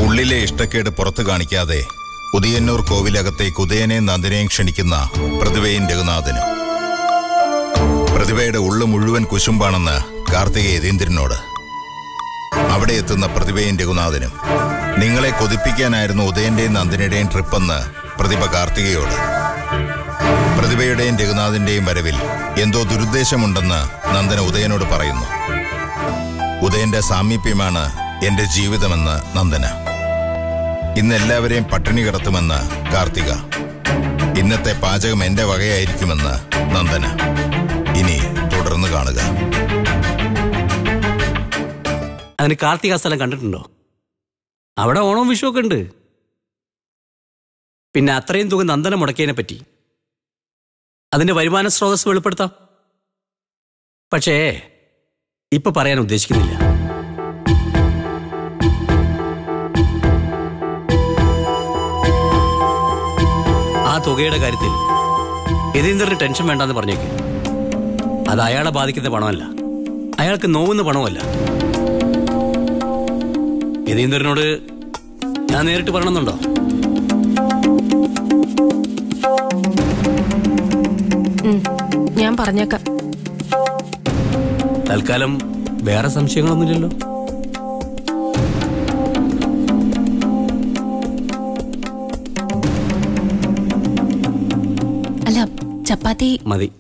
ഉള്ളിലെ ഇഷ്ടക്കേട് പുറത്തു കാണിക്കാതെ ഉദയന്നൂർ കോവിലകത്തേക്ക് ഉദയനെയും നന്ദിനെയും ക്ഷണിക്കുന്ന പ്രതിഭയും രഘുനാഥനും പ്രതിഭയുടെ ഉള്ളു മുഴുവൻ കുശുമ്പാണെന്ന് കാർത്തിക യതീന്ദ്രനോട് അവിടെ എത്തുന്ന പ്രതിഭയും രഘുനാഥനും നിങ്ങളെ കൊതിപ്പിക്കാനായിരുന്നു ഉദയന്റെയും നന്ദിനിയുടെയും ട്രിപ്പെന്ന് പ്രതിഭ കാർത്തികയോട് പ്രതിഭയുടെയും രഘുനാഥിന്റെയും വരവിൽ എന്തോ ദുരുദ്ദേശമുണ്ടെന്ന് നന്ദന ഉദയനോട് പറയുന്നു ഉദയന്റെ സാമീപ്യമാണ് എന്റെ ജീവിതമെന്ന് നന്ദന ഇന്ന് എല്ലാവരെയും പട്ടിണി കിടത്തുമെന്ന് കാർത്തിക ഇന്നത്തെ പാചകം എന്റെ വകയായിരിക്കുമെന്ന് നന്ദന ഇനി തുടർന്ന് കാണുക അതിന് കാർത്തിക സ്ഥലം കണ്ടിട്ടുണ്ടോ അവിടെ ഓണവും വിഷു ഒക്കെ ഉണ്ട് പിന്നെ അത്രയും തുക നന്ദന മുടക്കിയതിനെ പറ്റി അതിന്റെ വരുമാന സ്രോതസ് വെളിപ്പെടുത്താം പക്ഷേ ഇപ്പൊ പറയാൻ ഉദ്ദേശിക്കുന്നില്ല ആ തുകയുടെ കാര്യത്തിൽ യതീന്ദ്രന് ടെൻഷൻ വേണ്ടെന്ന് പറഞ്ഞേക്ക് അത് അയാളെ ബാധിക്കുന്ന പണമല്ല അയാൾക്ക് നോവുന്ന പണമല്ല യതീന്ദ്രനോട് ഞാൻ നേരിട്ട് പറയണമെന്നുണ്ടോ ഞാൻ പറഞ്ഞേക്കാം തൽക്കാലം വേറെ സംശയങ്ങളൊന്നുമില്ലല്ലോ അല്ല ചപ്പാത്തി മതി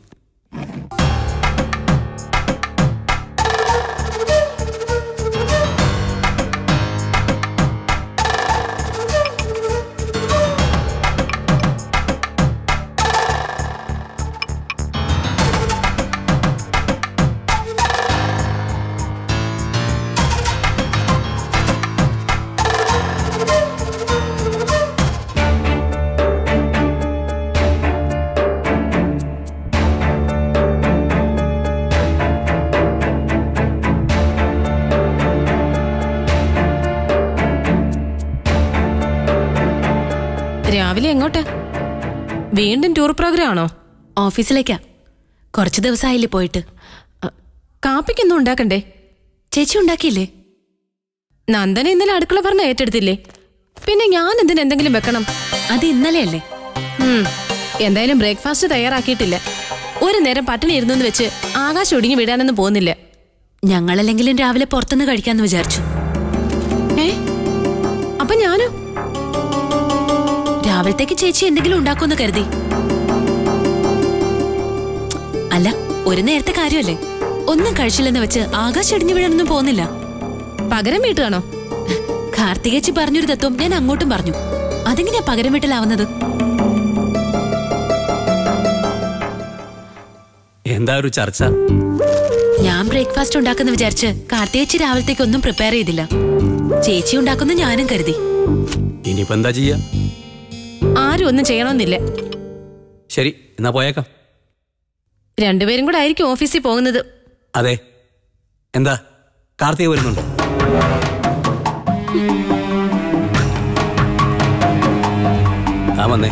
രാവിലെ എങ്ങോട്ട് വീണ്ടും ടൂർ പ്രോഗ്രാം ആണോ ഓഫീസിലേക്കാ കുറച്ച് ദിവസമായില്ലേ പോയിട്ട് അ, കാപ്പിക്കൊന്നും ഉണ്ടാക്കണ്ടേ ചേച്ചി ഉണ്ടാക്കിയില്ലേ നന്ദന ഇന്നലെ അടുക്കള പറഞ്ഞ ഏറ്റെടുത്തില്ലേ പിന്നെ ഞാൻ എന്തിന് എന്തെങ്കിലും വെക്കണം അത് ഇന്നലെയല്ലേ ഉം, എന്തായാലും ബ്രേക്ക്ഫാസ്റ്റ് തയ്യാറാക്കിയിട്ടില്ല ഒരു നേരം പട്ടിണി ഇരുന്നെന്ന് വെച്ച് ആകാശം ഒടുങ്ങി വിടാനൊന്നും പോകുന്നില്ല ഞങ്ങളല്ലെങ്കിലും രാവിലെ പുറത്തുനിന്ന് കഴിക്കാന്ന് വിചാരിച്ചു ഏ അപ്പൊ ഞാനോ രാവിലത്തേക്ക് ചേച്ചി എന്തെങ്കിലും ഉണ്ടാക്കുമെന്ന് കരുതി അല്ല ഒരു നേരത്തെ കാര്യമല്ലേ ഒന്നും കഴിച്ചില്ലെന്ന് വെച്ച് ആകാശം ഇടിഞ്ഞു വീഴാനൊന്നും പോകുന്നില്ല പകരം വീട്ടുകയാണോ കാർത്തികേച്ചി പറഞ്ഞൊരു തത്വം ഞാൻ അങ്ങോട്ടും പറഞ്ഞു അതെങ്ങനെയാ പകരം വീട്ടിലാവുന്നത് എന്താ ഒരു ചർച്ച ഞാൻ ബ്രേക്ക്ഫാസ്റ്റ് ഉണ്ടാക്കുന്ന വിചാരിച്ച് കാർത്തികേച്ചി രാവിലത്തേക്ക് ഒന്നും പ്രിപ്പയർ ചെയ്തില്ല ചേച്ചി ഉണ്ടാക്കുന്ന ഞാനും കരുതി ഇനിയിപ്പോ എന്താ ചെയ്യാ ആരും ഒന്നും ചെയ്യണമെന്നില്ല ശരി എന്നാ പോയേക്കാം രണ്ടുപേരും കൂടെ ആയിരിക്കും ഓഫീസിൽ പോകുന്നത് അതെ എന്താ കാർത്തിക വരുന്നുണ്ടോ ആ വന്നേ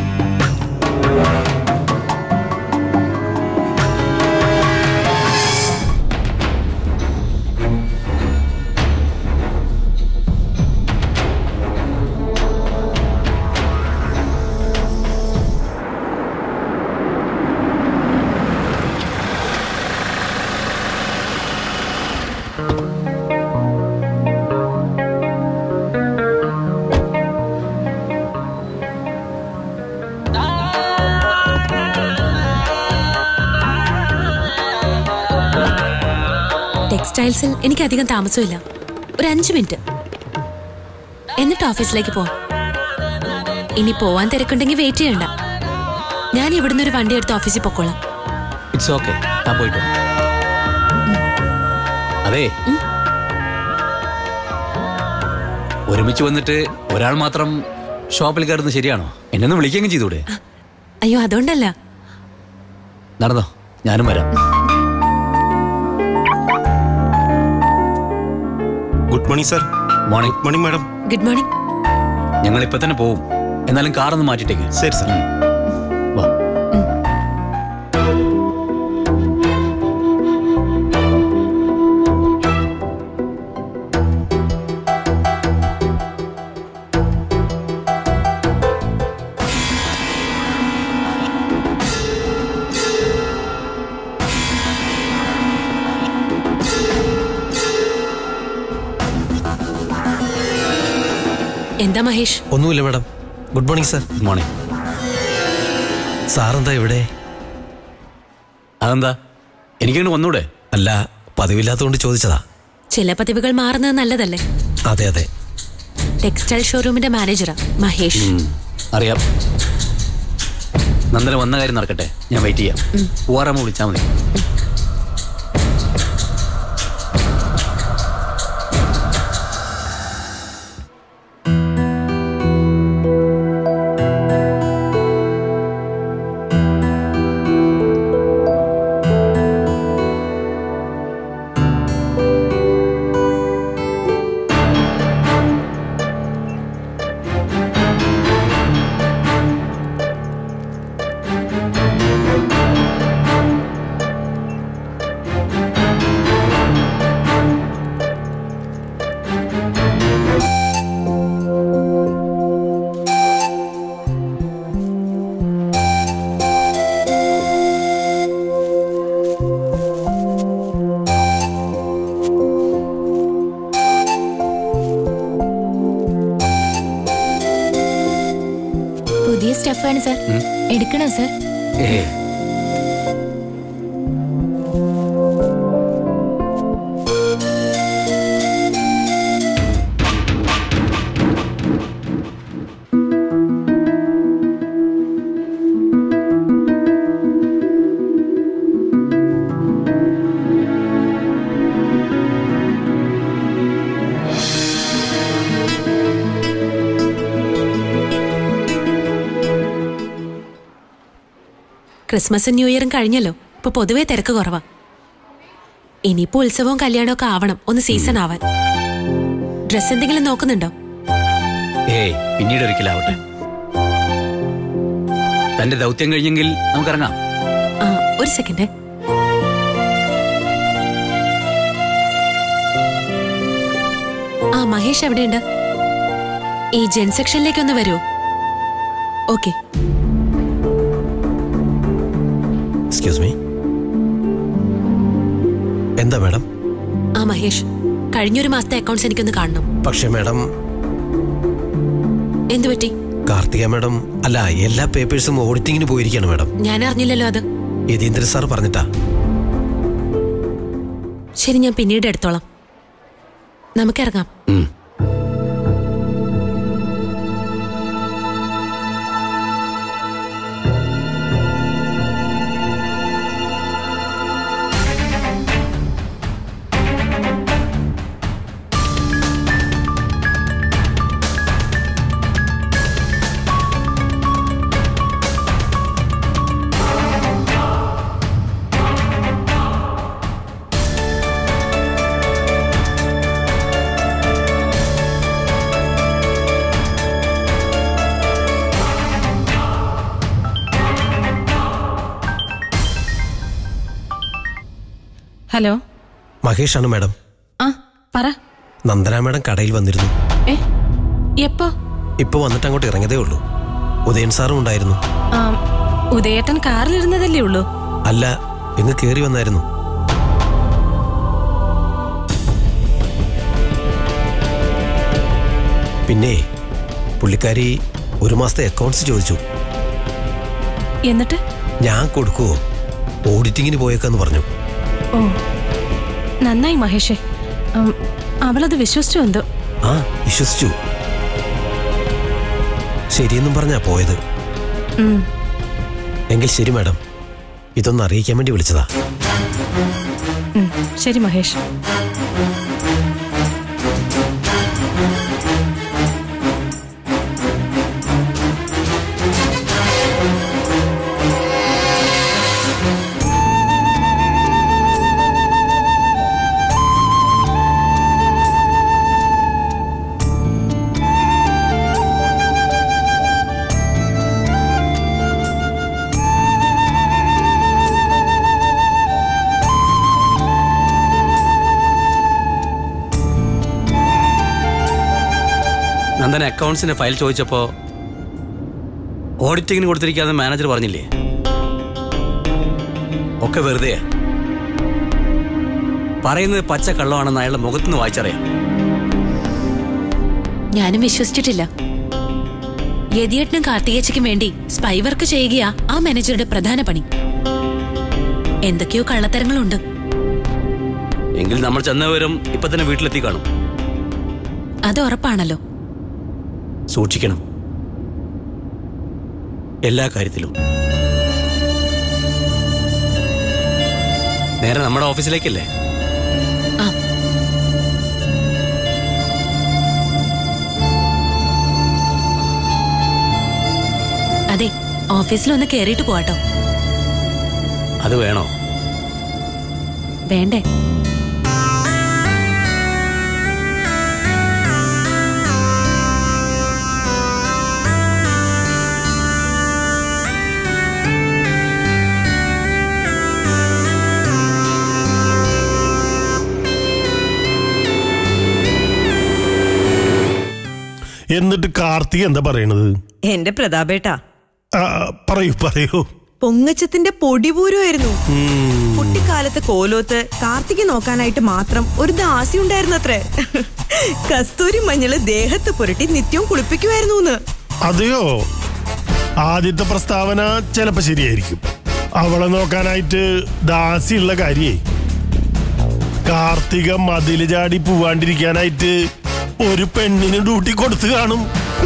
ടെക്സ്റ്റൈൽസിൽ എനിക്ക് അധികം താമസമില്ല ഒരു അഞ്ചു മിനിറ്റ് എന്നിട്ട് ഓഫീസിലേക്ക് പോവാം ഇനി പോവാൻ തിരക്കുണ്ടെങ്കിൽ വെയിറ്റ് ചെയ്യണ്ട ഞാൻ ഇവിടുന്ന് ഒരു വണ്ടി എടുത്ത് ഓഫീസിൽ പൊക്കോളാം ഇറ്റ്സ് ഓക്കെ ഞാൻ പോയിട്ട് വരാം. അതെ ഒരുമിച്ച് വന്നിട്ട് ഒരാൾ മാത്രം ഷോപ്പിൽ കയറുന്നത് ശരിയാണോ എന്നെ ഒന്ന് വിളിക്കുകയും ചെയ്തൂടെ അയ്യോ അതുകൊണ്ടല്ല നടന്നോ ഞാനും വരാം good morning sir morning morning madam good morning ഞങ്ങൾ ഇപ്പൊ തന്നെ പോവും എന്നാലും കാറൊന്ന് മാറ്റിട്ടേക്ക് ശരി സർ വാ എന്താ മഹേഷ് ഒന്നുമില്ല madam good morning sir good morning സാറെന്താ ഇവിടെ അതെന്താ എനിക്കങ്ങനെ വന്നൂടെ അല്ല പതിവില്ലാത്തതുകൊണ്ട് ചോദിച്ചതാ ചില പതിവുകൾ മാറുന്നത് നല്ലതല്ലേ അതെ അതെ ടെക്സ്റ്റൈൽ ഷോറൂമിന്റെ മാനേജറാ മഹേഷ് ഉം, അറിയാം നന്ദന വന്ന കാര്യം നടക്കട്ടെ ഞാൻ വെയിറ്റ് ചെയ്യാം പോവാറാകുമ്പോൾ വിളിച്ചാൽ മതി പുതിയ സ്റ്റഫാണ് സർ എടുക്കണോ സർ ഏ ക്രിസ്മസും ന്യൂ ഇയറും കഴിഞ്ഞല്ലോ ഇപ്പൊ പൊതുവേ തിരക്ക് കുറവാ ഇനിയിപ്പോ ഉത്സവവും കല്യാണവും ഒക്കെ ആവണം ഒന്ന് സീസൺ ആവാൻ ഡ്രസ് എന്തെങ്കിലും നോക്കുന്നുണ്ടോ ഏയ് പിന്നീട് ഒരിക്കലാവട്ടെ തന്റെ ദൗത്യം കഴിഞ്ഞെങ്കിൽ നമുക്കിറങ്ങാം ആ ഒരു സെക്കൻഡ് ആ മഹേഷ് എവിടെയുണ്ട് ഈ ജെൻ സെക്ഷനിലേക്ക് ഒന്ന് വരുമോ ഓക്കെ എക്സ്ക്യൂസ് മീ എന്താ മാഡം ആ മഹേഷ് കഴിഞ്ഞൊരു മാസത്തെ അക്കൗണ്ട്സ് എനിക്കൊന്ന് കാണണം പക്ഷേ മാഡം എന്തു പറ്റി കാർത്തിക മാഡം അല്ല എല്ലാ പേപ്പേഴ്സും ഓഡിറ്റിങ്ങിന് പോയിരിക്കുകയാണ് മാഡം ഞാൻ അറിഞ്ഞില്ലല്ലോ അത് യതീന്ദ്ര സാർ പറഞ്ഞിട്ടാ ശരി ഞാൻ പിന്നീട് എടുത്തോളാം നമുക്കിറങ്ങാം ഉം. ഹലോ മഹേഷാണ് മാഡം ആ പറ നന്ദന മാഡം കടയിൽ വന്നിരുന്നു ഏ എപ്പോ ഇപ്പൊ വന്നിട്ട് അങ്ങോട്ട് ഇറങ്ങിയതേ ഉള്ളൂ ഉദയൻ സാറും ഉണ്ടായിരുന്നു ആ, ഉദയേട്ടൻ കാറിലിരുന്നതല്ലേ ഉള്ളൂ അല്ല ഇങ്ങ് കയറി വന്നായിരുന്നു പിന്നെ പുള്ളിക്കാരി ഒരു മാസത്തെ അക്കൗണ്ട്സ് ചോദിച്ചു എന്നിട്ട് ഞാൻ കൊടുക്കുവോ ഓഡിറ്റിങ്ങിന് പോയേക്കാന്ന് പറഞ്ഞു ഓ നന്നായി മഹേഷേ ഉം, അവളത് വിശ്വസിച്ചു എന്തോ ആ വിശ്വസിച്ചു ശരിയെന്നും പറഞ്ഞാ പോയത് ഉം, എങ്കിൽ ശരി മാഡം ഇതൊന്ന് അറിയിക്കാൻ വേണ്ടി വിളിച്ചതാ ഉം, ശരി മഹേഷ് നന്ദന അക്കൗണ്ട്സിന്റെ ഫയൽ ചോദിച്ചപ്പോ ഓഡിറ്റിങ്ങിന് കൊടുത്തിരിക്കാന്ന് മാനേജർ പറഞ്ഞില്ലേ ഒക്കെ വെറുതെയാ പറയുന്നത് പച്ച കള്ളമാണെന്ന് അയാളുടെ മുഖത്തുനിന്ന് വായിച്ചറിയാം ഞാനും വിശ്വസിച്ചിട്ടില്ല യതിയേട്ടനും കാർത്തികേച്ചയ്ക്കും വേണ്ടി സ്പൈ വർക്ക് ചെയ്യുകയാ ആ മാനേജറുടെ പ്രധാന പണി എന്തൊക്കെയോ കള്ളത്തരങ്ങളുണ്ട് എങ്കിൽ നമ്മൾ ചെന്നവരും ഇപ്പൊ തന്നെ വീട്ടിലെത്തി കാണും അത് ഉറപ്പാണല്ലോ സൂക്ഷിക്കണം എല്ലാ കാര്യത്തിലും നേരെ നമ്മുടെ ഓഫീസിലേക്കല്ലേ ആ അതെ ഓഫീസിലൊന്ന് കേറിയിട്ട് പോവാട്ടോ അത് വേണോ വേണ്ടേ എന്നിട്ട് കാർത്തിക് എന്താ പറയണത് എന്റെ പ്രതാപേട്ടാ ആ, പറയൂ പറയൂ പൊങ്ങച്ചത്തിന്റെ പൊടിപൂരമായിരുന്നു കുട്ടിക്കാലത്ത് കോലോത്ത് കാർത്തിക് നോക്കാനായിട്ട് മാത്രം ഒരു ദാസി ഉണ്ടായിരുന്നു അത്രേ കസ്തൂരി മഞ്ഞള് ദേഹത്ത് പുരട്ടി നിത്യവും കുളിപ്പിക്കുമായിരുന്നു അതെയോ ആദ്യത്തെ പ്രസ്താവന ചിലപ്പോ ശരിയായിരിക്കും അവളെ നോക്കാനായിട്ട് ദാസിയുള്ള കാര്യേ കാർത്തിക മതില് ചാടി പോവാണ്ടിരിക്കാനായിട്ട് ഒരു പെണ്ണിന് ഡ്യൂട്ടി കൊടുത്തു കാണും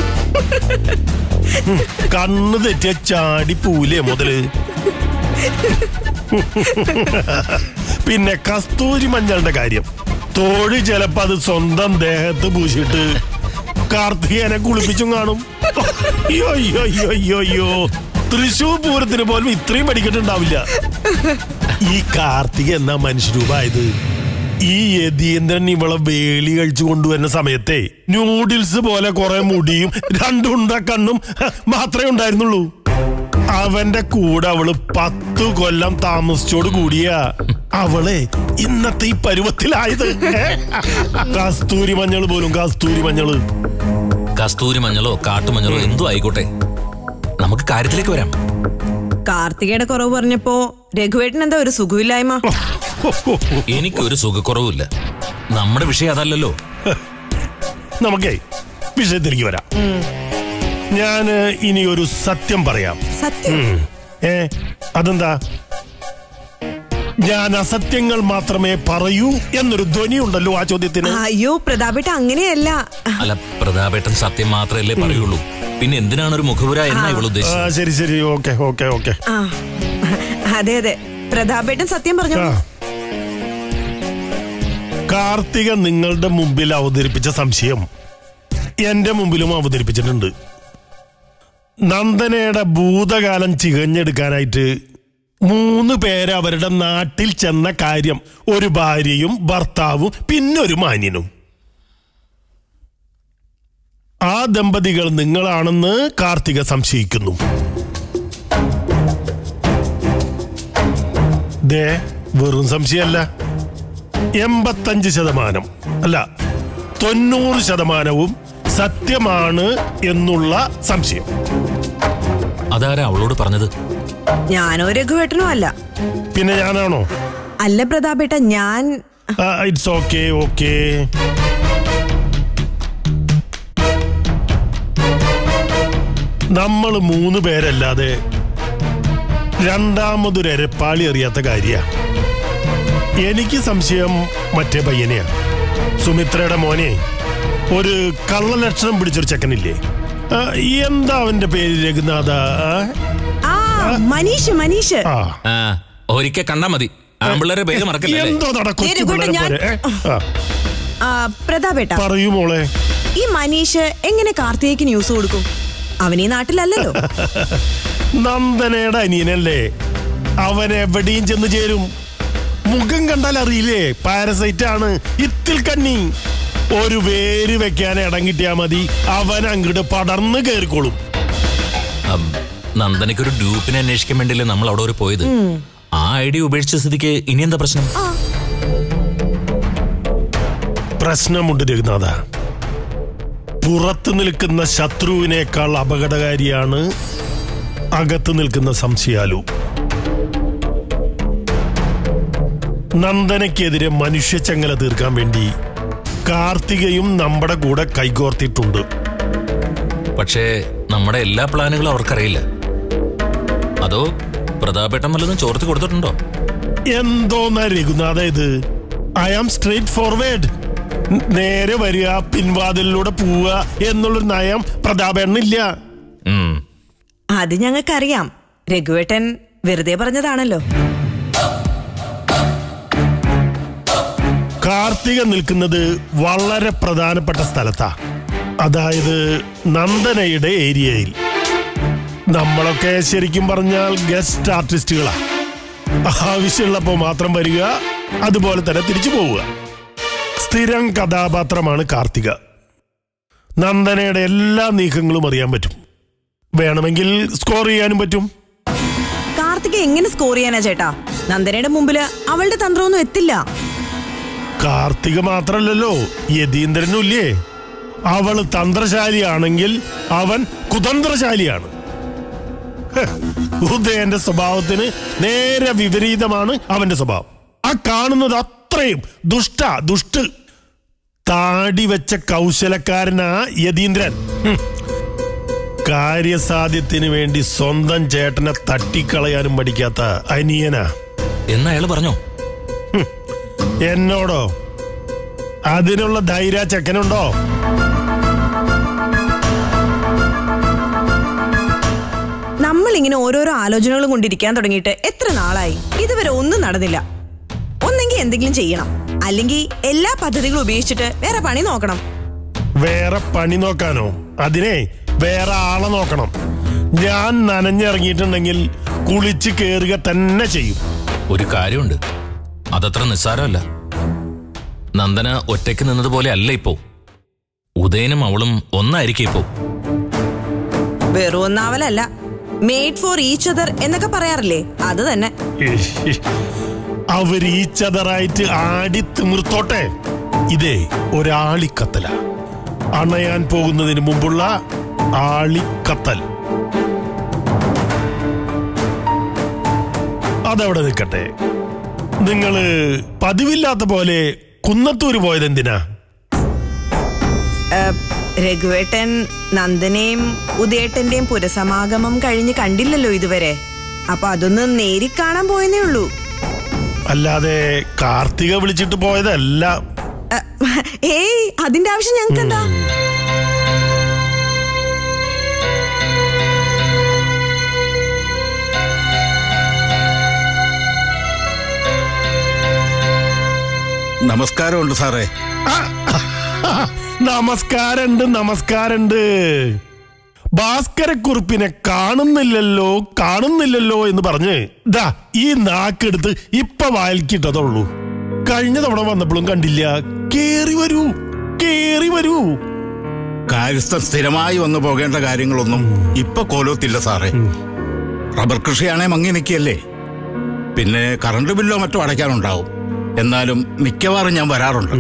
ഉം, കണ്ണ് തെറ്റിയ ചാടി പൂലേ മുതല് പിന്നെ കസ്തൂരി മഞ്ഞളുടെ കാര്യം തോഴി ചിലപ്പോ അത് സ്വന്തം ദേഹത്ത് പൂശിട്ട് കാർത്തികേനെ കുളിപ്പിച്ചും കാണും അയ്യോ അയ്യോ അയ്യോ അയ്യോ അയ്യോ തൃശൂർ പൂരത്തിന് പോലും ഇത്രയും പഠിക്കട്ടുണ്ടാവില്ല ഈ കാർത്തിക എന്നാ മനുഷ്യരൂപമായത് ഈ യതീന്ദ്രൻ ഇവളെ വേലി കഴിച്ചു കൊണ്ടുവരുന്ന സമയത്തെ ന്യൂഡിൽസ് പോലെ കുറെ മുടിയും രണ്ടുണ്ട കണ്ണും ഹ, മാത്രമേ ഉണ്ടായിരുന്നുള്ളൂ അവന്റെ കൂടെ അവള് പത്തു കൊല്ലം താമസിച്ചോട് കൂടിയ അവളെ ഇന്നത്തെ ഈ പരുവത്തിലായത് ഏ? കസ്തൂരി മഞ്ഞള് പോലും കസ്തൂരി മഞ്ഞള് കസ്തൂരി മഞ്ഞളോ കാട്ടുമഞ്ഞളോ എന്തോ ആയിക്കോട്ടെ നമുക്ക് കാര്യത്തിലേക്ക് വരാം കാർത്തികയുടെ കുറവ് പറഞ്ഞപ്പോ രഘുവേട്ടൻ എന്താ ഒരു സുഖമില്ലായ്മ എനിക്കൊരു സുഖക്കുറവുമില്ല നമ്മുടെ വിഷയം അതല്ലല്ലോ നമുക്കേ വിഷയത്തിലേക്ക് വരാം ഞാന് ഇനി ഒരു സത്യം പറയാം സത്യം ഉം. ഏ അതെന്താ ഞാൻ അസത്യങ്ങൾ മാത്രമേ പറയൂ എന്നൊരു ധ്വനി ഉണ്ടല്ലോ ആ ചോദ്യത്തിന് അയ്യോ പ്രതാപേട്ട അങ്ങനെയല്ല അല്ല പ്രതാപേട്ടൻ സത്യം മാത്രമല്ലേ പറയുള്ളൂ പിന്നെ എന്തിനാണ് ഒരു മുഖപുര എന്നാ ഇവൾ ആ, ഉദ്ദേശിച്ചത് ശരി ശരി ഓക്കെ ഓക്കെ ഓക്കെ ആ അതെ അതെ പ്രതാപേട്ടൻ സത്യം പറഞ്ഞു ആ. കാർത്തിക നിങ്ങളുടെ മുമ്പിൽ അവതരിപ്പിച്ച സംശയം എന്റെ മുമ്പിലും അവതരിപ്പിച്ചിട്ടുണ്ട് നന്ദനയുടെ ഭൂതകാലം ചികഞ്ഞെടുക്കാനായിട്ട് മൂന്ന് പേര് അവരുടെ നാട്ടിൽ ചെന്ന കാര്യം ഒരു ഭാര്യയും ഭർത്താവും പിന്നെ ഒരു മാന്യനും ആ ദമ്പതികൾ നിങ്ങളാണെന്ന് കാർത്തിക സംശയിക്കുന്നു ദേ വെറും സംശയമല്ല എൺപത്തഞ്ച് ശതമാനം അല്ല തൊണ്ണൂറ് ശതമാനവും സത്യമാണ് എന്നുള്ള സംശയം അതാരാ അവളോട് പറഞ്ഞത് ഞാനോ രഘുവേട്ടനോ അല്ല പിന്നെ ഞാനാണോ അല്ല പ്രതാപേട്ട ഞാൻ ഇറ്റ്സ് ഓക്കെ ഓക്കെ നമ്മൾ മൂന്ന് പേരല്ലാതെ രണ്ടാമതൊരു എരപ്പാളി അറിയാത്ത കാര്യ എനിക്ക് സംശയം മറ്റേ പയ്യനെയാ സുമിത്രയുടെ മോനെ ഒരു കള്ളലക്ഷണം പിടിച്ചൊരു ചെക്കനില്ലേ ആ, എന്താ അവന്റെ പേര് രഘുനാഥ ആ? ആ മനീഷ് മനീഷ് ആ ആ ഒരിക്കൽ കണ്ടാ മതി ആമ്പിള്ളേരെ പേര് മറക്കല്ലേ എന്തോ നടക്കും ഏ, രഘുവേട്ടൻ, ഞാൻ- ആ, പ്രതാപേട്ട പറയൂ മോളെ ഈ മനീഷ് എങ്ങനെ കാർത്തികയ്ക്ക് ന്യൂസ് കൊടുക്കും അവൻ ഈ നാട്ടിലല്ലല്ലോ നന്ദനയുടെ അനിയനല്ലേ അവൻ എവിടെയും ചെന്ന് ചേരും മുഖം കണ്ടാൽ അറിയില്ലേ പാരസൈറ്റ് ആണ് ഇത്തിൽ കണ്ണി ഒരു വേര് വെക്കാൻ ഇടം കിട്ടിയാ മതി അവൻ അങ്ങോട്ട് പടർന്ന് കയറിക്കോളും അം, നന്ദനയ്ക്ക് ഒരു ഡ്യൂപ്പിനെ അന്വേഷിക്കാൻ വേണ്ടിയല്ലേ നമ്മൾ അവിടെ വരെ പോയത് ആ ഐഡിയ ഉപേക്ഷിച്ച സ്ഥിതിക്ക് ഇനി എന്താ പ്രശ്നം പ്രശ്നമുണ്ട് രഘുനാഥ പുറത്തു നിൽക്കുന്ന ശത്രുവിനേക്കാൾ അപകടകാരിയാണ് അകത്ത് നിൽക്കുന്ന സംശയാലു നന്ദനയ്ക്കെതിരെ മനുഷ്യച്ചങ്ങല തീർക്കാൻ വേണ്ടി കാർത്തികയും നമ്മുടെ കൂടെ കൈകോർത്തിട്ടുണ്ട് പക്ഷേ നമ്മുടെ എല്ലാ പ്ലാനുകളും അവർക്കറിയില്ല അതോ പ്രതാപേട്ടൻ വല്ലതും ചോർത്തി കൊടുത്തിട്ടുണ്ടോ എന്തോന്നാ രഘുനാഥ ഇത് ഐ ആം സ്ട്രേറ്റ് ഫോർവേഡ് നേരെ വരിക പിൻവാതിലിലൂടെ പോവുക എന്നുള്ളൊരു നയം പ്രതാപേട്ടനില്ല ഉം. അത് ഞങ്ങൾക്കറിയാം രഘുവേട്ടൻ വെറുതെ പറഞ്ഞതാണല്ലോ കാർത്തിക നിൽക്കുന്നത് വളരെ പ്രധാനപ്പെട്ട സ്ഥലത്താ അതായത് നന്ദനയുടെ ഏരിയയിൽ നമ്മളൊക്കെ ശരിക്കും പറഞ്ഞാൽ ഗസ്റ്റ് ആർട്ടിസ്റ്റുകളാ ആവശ്യമുള്ളപ്പോൾ മാത്രം വരിക അതുപോലെ തന്നെ തിരിച്ചു പോവുക സ്ഥിരം കഥാപാത്രമാണ് കാർത്തിക നന്ദനയുടെ എല്ലാ നീക്കങ്ങളും അറിയാൻ പറ്റും വേണമെങ്കിൽ സ്കോർ ചെയ്യാനും പറ്റും കാർത്തിക എങ്ങനെ സ്കോർ ചെയ്യാനാ ചേട്ടാ നന്ദനയുടെ മുമ്പില് അവളുടെ തന്ത്രമൊന്നും എത്തില്ല കാർത്തിക മാത്രല്ലല്ലോ യതീന്ദ്രനും ഇല്ലേ അവള് തന്ത്രശാലിയാണെങ്കിൽ അവൻ കുതന്ത്രശാലിയാണ് ഹ്, ഉദയന്റെ സ്വഭാവത്തിന് നേരെ വിപരീതമാണ് അവന്റെ സ്വഭാവം ആ കാണുന്നത് അത്രയും ദുഷ്ട ദുഷ്ട് താടി വെച്ച കൗശലക്കാരനാ യതീന്ദ്രൻ ഹും. കാര്യസാധ്യത്തിന് വേണ്ടി സ്വന്തം ചേട്ടനെ തട്ടിക്കളയാനും പഠിക്കാത്ത അനിയനാ എന്ന് അയാൾ പറഞ്ഞോ എന്നോടോ അതിനുള്ള ധൈര്യ ചെക്കനുണ്ടോ നമ്മൾ ഇങ്ങനെ ഓരോരോ ആലോചനകളും കൊണ്ടിരിക്കാൻ തുടങ്ങിയിട്ട് എത്ര നാളായി ഇതുവരെ ഒന്നും നടന്നില്ല ഒന്നെങ്കിൽ എന്തെങ്കിലും ചെയ്യണം അല്ലെങ്കിൽ എല്ലാ പദ്ധതികളും ഉപേക്ഷിച്ചിട്ട് വേറെ പണി നോക്കണം വേറെ പണി നോക്കാനോ അതിനെ വേറെ ആളെ നോക്കണം ഞാൻ നനഞ്ഞിറങ്ങിയിട്ടുണ്ടെങ്കിൽ കുളിച്ച് കേറുക തന്നെ ചെയ്യും ഒരു കാര്യമുണ്ട് അതത്ര നിസ്സാരമല്ല നന്ദന ഒറ്റയ്ക്ക് നിന്നതുപോലെ അല്ല ഇപ്പോ ഉദയനും അവളും ഒന്നായിരിക്കും ഇപ്പോ വെറും ഒന്നാവലല്ല മെയ്ഡ് ഫോർ ഈച്ച് അതർ എന്നൊക്കെ പറയാറില്ലേ അത് തന്നെ അവർ ഈ ചതറായിട്ട് ആടി തിമിർത്തോട്ടെ ഇതേ ഒരാളിക്കത്തല അണയാൻ പോകുന്നതിന് മുമ്പുള്ള ആളിക്കത്തൽ അതവിടെ നിൽക്കട്ടെ നിങ്ങള് പതിവില്ലാത്ത പോലെ കുന്നത്തൂര് പോയത് എന്തിനാ ഏഹ്, രഘുവേട്ടൻ നന്ദനെയും ഉദയേട്ടന്റെയും പുരസമാഗമം കഴിഞ്ഞ് കണ്ടില്ലല്ലോ ഇതുവരെ അപ്പൊ അതൊന്ന് നേരിക്കാണാൻ പോയെന്നേ ഉള്ളൂ അല്ലാതെ കാർത്തിക വിളിച്ചിട്ട് പോയതല്ല ഏഹ്, ഏയ് അതിന്റെ ആവശ്യം ഞങ്ങൾക്ക് എന്താ നമസ്കാരമുണ്ട് സാറേ നമസ്കാരണ്ട് നമസ്കാരണ്ട് ഭാസ്കരക്കുറിപ്പിനെ കാണുന്നില്ലല്ലോ കാണുന്നില്ലല്ലോ എന്ന് പറഞ്ഞ് ദാ ഈ നാക്കെടുത്ത് ഇപ്പൊ വായിക്കിട്ടതുള്ളൂ കഴിഞ്ഞ തവണ വന്നപ്പോഴും കണ്ടില്ല കേറി വരൂ കേറി വരൂ കാര്യസ്ഥൻ സ്ഥിരമായി വന്നു പോകേണ്ട കാര്യങ്ങളൊന്നും ഇപ്പൊ കോലോത്തില്ല സാറേ റബ്ബർ കൃഷിയാണേ മങ്ങി നിൽക്കിയല്ലേ പിന്നെ കറണ്ട് ബില്ലോ മറ്റോ അടയ്ക്കാനുണ്ടാവും എന്നാലും മിക്കവാറും ഞാൻ വരാറുണ്ട്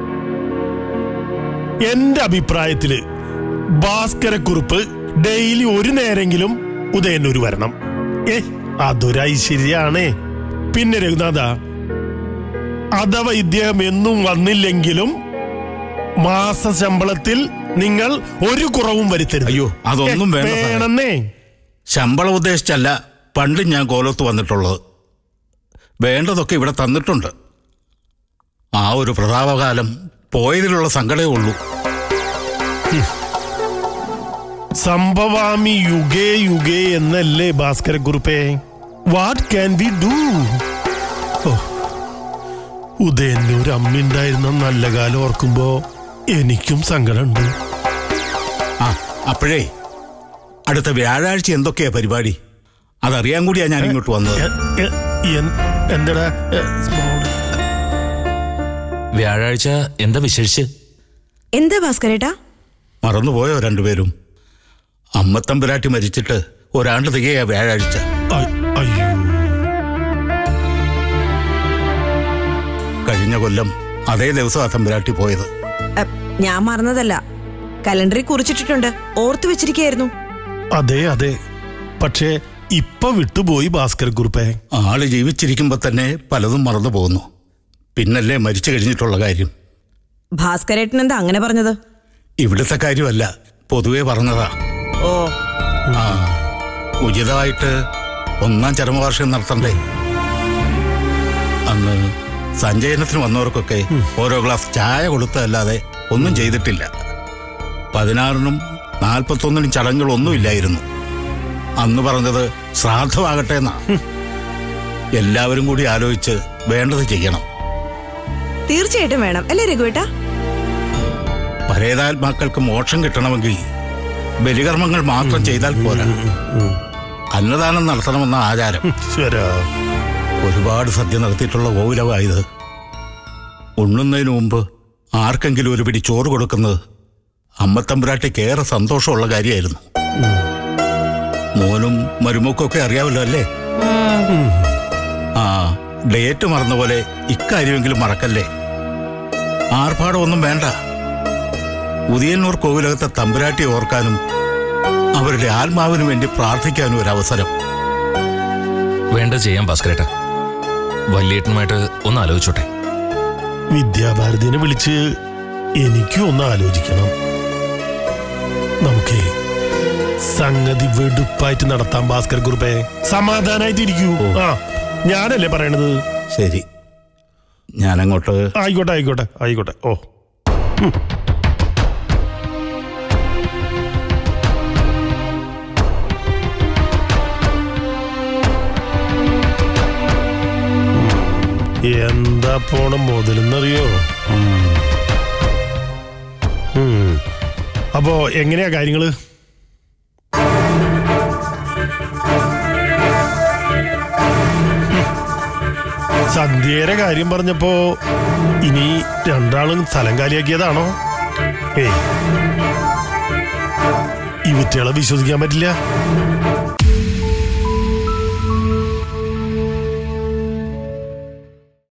എന്റെ അഭിപ്രായത്തില് ഭാസ്കരക്കുറിപ്പ് ഡെയിലി ഒരു നേരെങ്കിലും ഉദയന്നൂര് വരണം ഏ അതൊരു ഐശ്വര്യാണേ പിന്നെ രഘുനാഥ അഥവാ ഇദ്ദേഹം എന്നും വന്നില്ലെങ്കിലും മാസ ശമ്പളത്തിൽ നിങ്ങൾ ഒരു കുറവും വരുത്തരുത് അയ്യോ, അതൊന്നും ഏ, വേണ്ട സാറേ. വേണമെന്നേ ശമ്പളം ഉദ്ദേശിച്ചല്ല പണ്ടും ഞാൻ കോലത്ത് വന്നിട്ടുള്ളത് വേണ്ടതൊക്കെ ഇവിടെ തന്നിട്ടുണ്ട് ആ ഒരു പ്രതാപകാലം പോയതിലുള്ള സങ്കടമേ ഉള്ളൂ സംഭവാമി യുഗേ യുഗേ എന്നല്ലേ ഭാസ്കരക്കുറിപ്പേ what can we do Udayannur അമ്മുണ്ടായിരുന്ന നല്ല കാലം ഓർക്കുമ്പോ എനിക്കും സങ്കടമുണ്ട് ആ അപ്പോഴേ അടുത്ത വ്യാഴാഴ്ച എന്തൊക്കെയാ പരിപാടി അതറിയാൻ കൂടിയാ ഞാൻ ഇങ്ങോട്ട് വന്നത് എ- എ- എൻ- എന്തെടാ എ, small. വ്യാഴാഴ്ച എന്താ വിശേഷിച്ച് എന്താ ഭാസ്കരേട്ടാ മറന്നുപോയോ രണ്ടുപേരും അമ്മത്തമ്പുരാട്ടി മരിച്ചിട്ട് ഒരാണ്ട് തികയാ വ്യാഴാഴ്ച അയ്- അയ്യോ കഴിഞ്ഞ കൊല്ലം അതേ ദിവസം ആ തമ്പുരാട്ടി പോയത് ഏഹ്, ഞാൻ മറന്നതല്ല കലണ്ടറിൽ കുറിച്ചിട്ടിട്ടുണ്ട് ഓർത്തു വെച്ചിരിക്കുകയായിരുന്നു അതെ അതെ പക്ഷേ ഇപ്പൊ വിട്ടുപോയി ഭാസ്കരക്കുറിപ്പേ ആള് ജീവിച്ചിരിക്കുമ്പോ തന്നെ പലതും മറന്നു പോകുന്നു പിന്നല്ലേ മരിച്ചു കഴിഞ്ഞിട്ടുള്ള കാര്യം ഭാസ്കരേട്ടൻ എന്താ അങ്ങനെ പറഞ്ഞത് ഇവിടുത്തെ കാര്യമല്ല പൊതുവെ പറഞ്ഞതാ ഓ ആ ഉചിതമായിട്ട് ഒന്നാം ചരമവാർഷികം നടത്തണ്ടേ അന്ന് സഞ്ചയനത്തിന് വന്നവർക്കൊക്കെ ഓരോ ഗ്ലാസ് ചായ കൊടുത്തതല്ലാതെ ഒന്നും ചെയ്തിട്ടില്ല പതിനാറിനും നാൽപ്പത്തൊന്നിനും ചടങ്ങുകളൊന്നും ഇല്ലായിരുന്നു അന്ന് പറഞ്ഞത് ശ്രാദ്ധമാകട്ടെ എന്നാ എല്ലാവരും കൂടി ആലോചിച്ച് വേണ്ടത് ചെയ്യണം തീർച്ചയായിട്ടും വേണം അല്ലേ രഘുവേട്ടാ പരേതാത്മാക്കൾക്ക് മോക്ഷം കിട്ടണമെങ്കിൽ ബലികർമ്മങ്ങൾ മാത്രം ചെയ്താൽ പോരാ അന്നദാനം നടത്തണമെന്ന ആചാരം ശരാ ഒരുപാട് സദ്യ നടത്തിയിട്ടുള്ള ഗോകുലമായത് ഉണ്ണുന്നതിന് മുമ്പ് ആർക്കെങ്കിലും ഒരു പിടി ചോറ് കൊടുക്കുന്നത് അമ്മത്തമ്പുരാട്ടിക്ക് ഏറെ സന്തോഷമുള്ള കാര്യമായിരുന്നു മോനും മരുമക്കൊക്കെ അറിയാമല്ലോ അല്ലേ ആ ഡേറ്റ് മറന്ന പോലെ ഇക്കാര്യമെങ്കിലും മറക്കല്ലേ ആർഭാടമൊന്നും വേണ്ട ഉദയന്നൂർ കോവിലകത്തെ തമ്പുരാട്ടി ഓർക്കാനും അവരുടെ ആത്മാവിനു വേണ്ടി പ്രാർത്ഥിക്കാനും ഒരു അവസരം വേണ്ട ചെയ്യാം ഭാസ്കരേട്ട വല്യേട്ടനുമായിട്ട് ഒന്ന് ആലോചിച്ചോട്ടെ വിദ്യാഭാരതിനെ വിളിച്ച് എനിക്കും ഒന്ന് ആലോചിക്കണം നമുക്കേ സംഗതി വെടുപ്പായിട്ട് നടത്താം ഭാസ്കർ കുറുപ്പേ സമാധാനായിട്ട് ഇരിക്കൂ ആ ഞാനല്ലേ പറയണത് ശരി ഞാനങ്ങോട്ട് ആയിക്കോട്ടെ ആയിക്കോട്ടെ ആയിക്കോട്ടെ ഓ എന്താ പോണ മുതലെന്നറിയോ ഉം. അപ്പോ എങ്ങനെയാ കാര്യങ്ങള് സന്ധ്യയുടെ കാര്യം പറഞ്ഞപ്പോ ഇനി രണ്ടാളും സ്ഥലം കാലിയാക്കിയതാണോ ഏയ് ഈ വിറ്റുകളെ വിശ്വസിക്കാൻ പറ്റില്ല